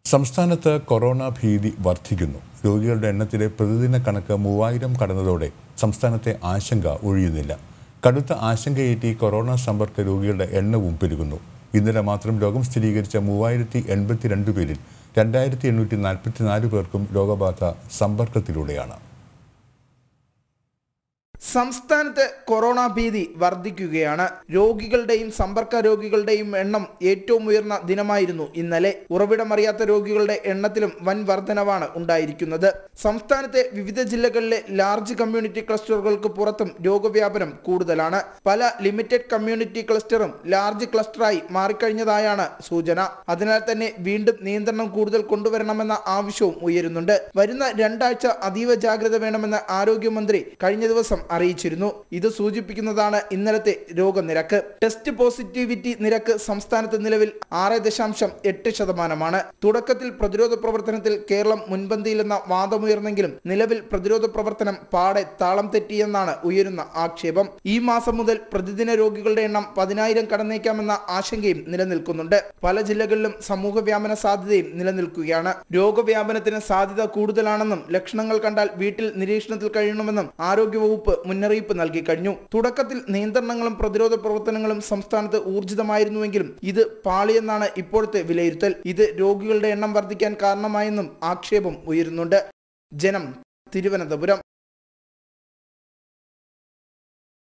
സംസ്ഥാനത്ത് കൊറോണ ഭീതി വർദ്ധിക്കുന്നു രോഗികളുടെ എണ്ണത്തിലെ പ്രതിദിന കണക്ക് മൂവായിരം കടന്നതോടെ സംസ്ഥാനത്തെ ആശങ്ക ഒഴിയുന്നില്ല കടുത്ത ആശങ്കയേറ്റി കൊറോണ സമ്പർക്ക രോഗികളുടെ എണ്ണവും പെരുകുന്നു ഇന്നലെ മാത്രം രോഗം സ്ഥിരീകരിച്ച മൂവായിരത്തി എൺപത്തിരണ്ട് പേരിൽ രണ്ടായിരത്തി എണ്ണൂറ്റി നാൽപ്പത്തിനാല് പേർക്കും രോഗബാധ സമ്പർക്കത്തിലൂടെയാണ് സംസ്ഥാനത്ത് കൊറോണ ഭീതി വർദ്ധിക്കുകയാണ് രോഗികളുടെയും സമ്പർക്ക രോഗികളുടെയും എണ്ണം ഏറ്റവും ഉയർന്ന ദിനമായിരുന്നു ഇന്നലെ ഉറവിടമറിയാത്ത രോഗികളുടെ എണ്ണത്തിലും വൻ വർധനവാണ് ഉണ്ടായിരിക്കുന്നത് സംസ്ഥാനത്തെ വിവിധ ജില്ലകളിലെ ലാർജ് കമ്മ്യൂണിറ്റി ക്ലസ്റ്ററുകൾക്ക് പുറത്തും രോഗവ്യാപനം കൂടുതലാണ് പല ലിമിറ്റഡ് കമ്മ്യൂണിറ്റി ക്ലസ്റ്ററും ലാർജ് ക്ലസ്റ്ററായി മാറിക്കഴിഞ്ഞതായാണ് സൂചന അതിനാൽ തന്നെ വീണ്ടും നിയന്ത്രണം കൂടുതൽ കൊണ്ടുവരണമെന്ന ആവശ്യവും ഉയരുന്നുണ്ട് വരുന്ന രണ്ടാഴ്ച അതീവ ജാഗ്രത വേണമെന്ന് ആരോഗ്യമന്ത്രി കഴിഞ്ഞ ദിവസം അറിയിച്ചിരുന്നു ഇത് സൂചിപ്പിക്കുന്നതാണ് ഇന്നലത്തെ രോഗനിരക്ക് ടെസ്റ്റ് പോസിറ്റിവിറ്റി നിരക്ക് സംസ്ഥാനത്ത് നിലവിൽ ആറ് ദശാംശം എട്ട് ശതമാനമാണ് തുടക്കത്തിൽ പ്രതിരോധ പ്രവർത്തനത്തിൽ കേരളം മുൻപന്തിയിലെന്ന വാദമുയർന്നെങ്കിലും നിലവിൽ പ്രതിരോധ പ്രവർത്തനം പാടെ താളം തെറ്റിയെന്നാണ് ഉയരുന്ന ആക്ഷേപം ഈ മാസം മുതൽ പ്രതിദിന രോഗികളുടെ എണ്ണം പതിനായിരം കടന്നേക്കാമെന്ന ആശങ്കയും നിലനിൽക്കുന്നുണ്ട് പല ജില്ലകളിലും സമൂഹ വ്യാപന സാധ്യതയും നിലനിൽക്കുകയാണ് രോഗവ്യാപനത്തിന് സാധ്യത കൂടുതലാണെന്നും ലക്ഷണങ്ങൾ കണ്ടാൽ വീട്ടിൽ നിരീക്ഷണത്തിൽ കഴിയണമെന്നും ആരോഗ്യവകുപ്പ് മുന്നറിയിപ്പ് നൽകി കഴിഞ്ഞു തുടക്കത്തിൽ നിയന്ത്രണങ്ങളും പ്രതിരോധ പ്രവർത്തനങ്ങളും സംസ്ഥാനത്ത് ഊർജിതമായിരുന്നുവെങ്കിലും ഇത് പാളിയെന്നാണ് ഇപ്പോഴത്തെ വിലയിരുത്തൽ ഇത് രോഗികളുടെ എണ്ണം വർദ്ധിക്കാൻ കാരണമായെന്നും ആക്ഷേപം ഉയരുന്നുണ്ട് ജനം തിരുവനന്തപുരം